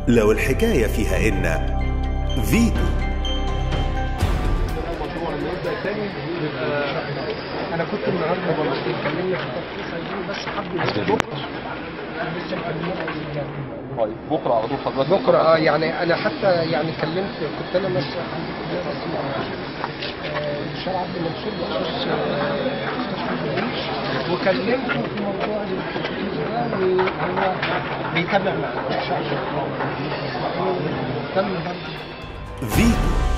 لو الحكاية فيها إن فيتو المشروع لما يبدا تاني يبقى انا كنت النهارده والله اتكلمنا في التخصيص عايزين بس حد يقول بكره لسه مكلمين طيب بكره على طول حضرتك بكره اه يعني انا حتى يعني كلمت كنت انا بس عندي كليه بس مع آه، الشارع عبد المنصور بخصوص آه، مستشفى الجيش وكلمته في موضوع التخصيص ده وهو بيتابع معنا ان شاء الله تم برضه فيتو